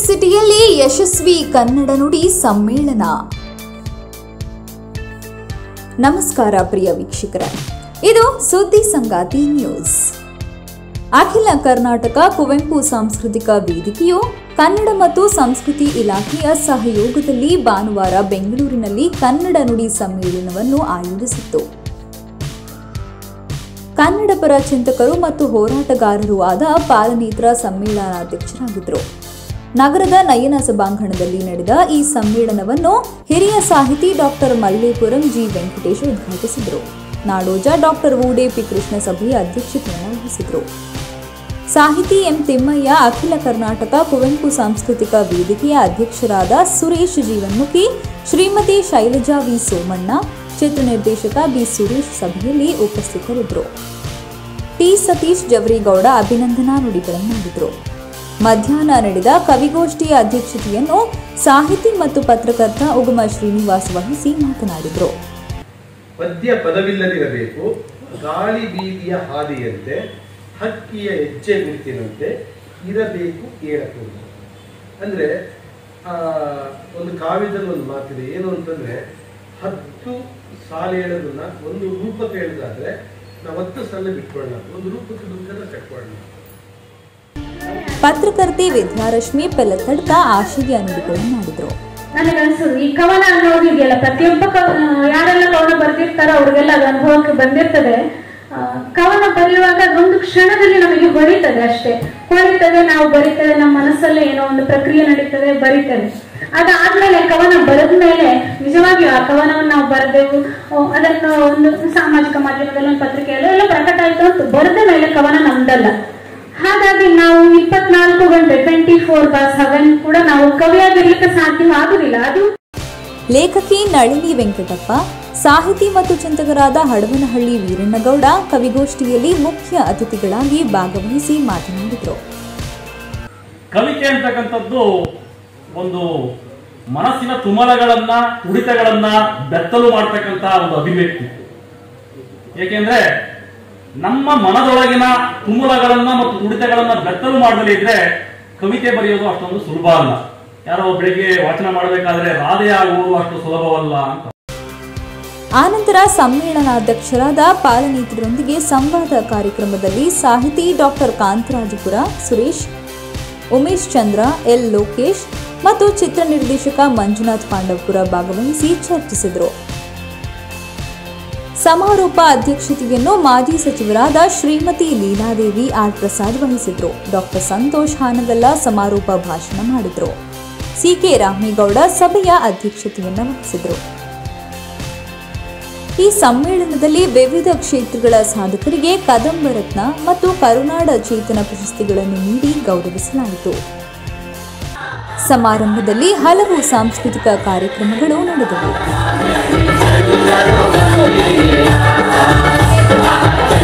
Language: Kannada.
ಸಿಟಿಯಲ್ಲಿ ಯಶಸ್ವಿ ಕನ್ನಡ ನುಡಿ ಸಮ್ಮೇಳನ ನಮಸ್ಕಾರ ಪ್ರಿಯ ವೀಕ್ಷಕರೇ ಇದು ಸುದ್ದಿ ಸಂಗಾತಿ ನ್ಯೂಸ್ ಅಖಿಲ ಕರ್ನಾಟಕ ಕುವೆಂಪು ಸಾಂಸ್ಕೃತಿಕ ವೇದಿಕೆಯು ಕನ್ನಡ ಮತ್ತು ಸಂಸ್ಕೃತಿ ಇಲಾಖೆಯ ಸಹಯೋಗದಲ್ಲಿ ಭಾನುವಾರ ಬೆಂಗಳೂರಿನಲ್ಲಿ ಕನ್ನಡ ನುಡಿ ಸಮ್ಮೇಳನವನ್ನು ಆಯೋಜಿಸಿತ್ತು ಕನ್ನಡ ಪರ ಚಿಂತಕರು ಮತ್ತು ಹೋರಾಟಗಾರರು ಆದ ಪಾಲನೇತ್ರ ಸಮ್ಮೇಳನಾಧ್ಯಕ್ಷರಾಗಿದ್ದರು ನಗರದ ನಯನ ಸಭಾಂಗಣದಲ್ಲಿ ನಡೆದ ಈ ಸಮ್ಮೇಳನವನ್ನು ಹಿರಿಯ ಸಾಹಿತಿ ಡಾಕ್ಟರ್ ಮಲ್ಲೇಪುರಂ ಜಿ ವೆಂಕಟೇಶ್ ಉದ್ಘಾಟಿಸಿದರು ನಾಡೋಜ ಡಾಕ್ಟರ್ ವೂಡೆ ಪಿ ಕೃಷ್ಣ ಸಭೆಯ ಅಧ್ಯಕ್ಷತೆಯನ್ನು ವಹಿಸಿದರು ಸಾಹಿತಿ ಎಂ ತಿಮ್ಮಯ್ಯ ಅಖಿಲ ಕರ್ನಾಟಕ ಕುವೆಂಪು ಸಾಂಸ್ಕೃತಿಕ ವೇದಿಕೆಯ ಅಧ್ಯಕ್ಷರಾದ ಸುರೇಶ್ ಜೀವನ್ಮುಖಿ ಶ್ರೀಮತಿ ಶೈಲಜಾ ವಿ ಸೋಮಣ್ಣ ಚಿತ್ರ ನಿರ್ದೇಶಕ ಬಿ ಸುರೇಶ್ ಸಭೆಯಲ್ಲಿ ಉಪಸ್ಥಿತರಿದ್ದರು ಟಿ ಸತೀಶ್ ಜವರೇಗೌಡ ಅಭಿನಂದನಾ ನುಡಿಗಳನ್ನಾಡಿದರು ಮಧ್ಯಾಹ್ನ ನಡೆದ ಕವಿಗೋಷ್ಠಿಯ ಅಧ್ಯಕ್ಷತೆಯನ್ನು ಸಾಹಿತಿ ಮತ್ತು ಪತ್ರಕರ್ತ ಉಗಮ ಶ್ರೀನಿವಾಸ್ ವಹಿಸಿ ಮಾತನಾಡಿದರು ಪದ್ಯ ಪದವಿಲ್ಲದಿರಬೇಕು ಗಾಳಿ ಬೀದಿಯ ಹಾದಿಯಂತೆ ಹಕ್ಕಿಯ ಹೆಜ್ಜೆ ಗುರುತಿನಂತೆ ಇರಬೇಕು ಏಳಕೂಡದು ಅಂದ್ರೆ ಆ ಒಂದು ಕಾವ್ಯದಲ್ಲಿ ಒಂದು ಮಾತಿದೆ ಏನು ಅಂತಂದ್ರೆ ಹತ್ತು ಸಾಲು ಹೇಳೋದನ್ನ ಒಂದು ರೂಪಕ್ಕೆ ಹೇಳಿದಾದ್ರೆ ನಾವು ಹತ್ತು ಸಾಲ ಬಿಟ್ಕೊಳ್ಳೋಣ ಒಂದು ರೂಪಕ್ಕೆ ದುಡ್ಡನ್ನ ಕಟ್ಕೊಳ್ಳೋಣ ಪತ್ರಕರ್ತೆ ವಿದ್ಯಾರಶ್ಮಿ ಪೆಲ್ಲತಡ್ಕ ಆಶಯ ನುಡಿಗಳನ್ನಾಡಿದರು ನನಗನ್ಸುದು ಈ ಕವನ ಅನ್ನೋದು ಇದೆಯಲ್ಲ ಪ್ರತಿಯೊಬ್ಬ ಕವ ಯಾರೆಲ್ಲ ಕವನ ಬರ್ದಿರ್ತಾರೋ ಅವ್ರಿಗೆಲ್ಲ ಅದು ಅನುಭವಕ್ಕೆ ಬಂದಿರ್ತದೆ ಆ, ಕವನ ಬರೆಯುವಾಗ ಒಂದು ಕ್ಷಣದಲ್ಲಿ ನಮಗೆ ಹೊಳಿತದೆ ಅಷ್ಟೇ ಹೊಳಿತದೆ ನಾವು ಬರಿತೇವೆ ನಮ್ಮ ಮನಸ್ಸಲ್ಲೇ ಏನೋ ಒಂದು ಪ್ರಕ್ರಿಯೆ ನಡೀತದೆ ಬರಿತೇವೆ ಅದಾದ್ಮೇಲೆ ಕವನ ಬರೆದ ಮೇಲೆ ನಿಜವಾಗಿಯೂ ಆ ಕವನವನ್ನು ನಾವು ಬರೆದೆವು ಆ, ಅದನ್ನು ಒಂದು ಸಾಮಾಜಿಕ ಮಾಧ್ಯಮದಲ್ಲಿ ಒಂದು ಪತ್ರಿಕೆಯಲ್ಲಿ ಎಲ್ಲ ಪ್ರಕಟ ಆಯ್ತು ಅಂತ ಬರೆದ ಮೇಲೆ ಕವನ ನಮ್ದಲ್ಲ ಹಾಗಾಗಿ ನಾವು ಇಪ್ಪತ್ನಾಲ್ಕು ಗಂಟೆ ಟ್ವೆಂಟಿ ಫೋರ್ ಬೈ ಸೆವೆನ್ ಕೂಡ ನಾವು ಕವಿಯಾಗಿರ್ಲಿಕ್ಕೆ ಸಾಧ್ಯವಾಗುದಿಲ್ಲ ಅದು ಲೇಖಕಿ ನಳಿನಿ ವೆಂಕಟಪ್ಪ ಸಾಹಿತಿ ಮತ್ತು ಚಿಂತಕರಾದ ಹಡವನಹಳ್ಳಿ ವೀರಣ್ಣಗೌಡ ಕವಿಗೋಷ್ಠಿಯಲ್ಲಿ ಮುಖ್ಯ ಅತಿಥಿಗಳಾಗಿ ಭಾಗವಹಿಸಿ ಮಾತನಾಡಿದರು ಕವಿತೆ ಅಂತಕ್ಕಂಥದ್ದು ಒಂದು ಮನಸ್ಸಿನ ತುಮಲಗಳನ್ನ ತುಡಿತಗಳನ್ನ ಬೆತ್ತಲು ಮಾಡ್ತಕ್ಕಂಥ ಒಂದು ಅಭಿವ್ಯಕ್ತಿ ಏಕೆಂದ್ರೆ ನಮ್ಮ ಮನದೊಳಗಿನ ತುಮುಲಗಳನ್ನ ಮತ್ತು ತುಡಿತಗಳನ್ನ ಬೆತ್ತಲು ಮಾಡದೇ ಇದ್ರೆ ಕವಿತೆ ಬರೆಯೋದು ಅಷ್ಟೊಂದು ಸುಲಭ ಅಲ್ಲ ಯಾರೋ ಬೆಳಿಗ್ಗೆ ವಾಚನ ಮಾಡಬೇಕಾದ್ರೆ ರಾಧೆ ಆಗುವುದು ಅಷ್ಟು ಸುಲಭವಲ್ಲ ಅಂತ ಆನಂತರ ಸಮ್ಮೇಳನಾಧ್ಯಕ್ಷರಾದ ಪಾಲನೇತ್ರರೊಂದಿಗೆ ಸಂವಾದ ಕಾರ್ಯಕ್ರಮದಲ್ಲಿ ಸಾಹಿತಿ ಡಾಕ್ಟರ್ ಕಾಂತರಾಜಪುರ ಸುರೇಶ್ ಉಮೇಶ್ ಚಂದ್ರ ಎಲ್ ಲೋಕೇಶ್ ಮತ್ತು ಚಿತ್ರ ನಿರ್ದೇಶಕ ಮಂಜುನಾಥ್ ಪಾಂಡವಪುರ ಭಾಗವಹಿಸಿ ಚರ್ಚಿಸಿದರು ಸಮಾರೋಪ ಅಧ್ಯಕ್ಷತೆಯನ್ನು ಮಾಜಿ ಸಚಿವರಾದ ಶ್ರೀಮತಿ ಲೀಲಾದೇವಿ ಆರ್ ಪ್ರಸಾದ್ ವಹಿಸಿದ್ರು ಡಾಕ್ಟರ್ ಸಂತೋಷ್ ಹಾನಗಲ್ಲ ಸಮಾರೋಪ ಭಾಷಣ ಮಾಡಿದರು ಸಿಕೆ ರಾಮೇಗೌಡ ಸಭೆಯ ಅಧ್ಯಕ್ಷತೆಯನ್ನು ವಹಿಸಿದರು ಈ ಸಮ್ಮೇಳನದಲ್ಲಿ ವಿವಿಧ ಕ್ಷೇತ್ರಗಳ ಸಾಧಕರಿಗೆ ಕದಂಬ ರತ್ನ ಮತ್ತು ಕರುನಾಡ ಚೇತನ ಪ್ರಶಸ್ತಿಗಳನ್ನು ನೀಡಿ ಗೌರವಿಸಲಾಯಿತು ಸಮಾರಂಭದಲ್ಲಿ ಹಲವು ಸಾಂಸ್ಕೃತಿಕ ಕಾರ್ಯಕ್ರಮಗಳು ನಡೆದವು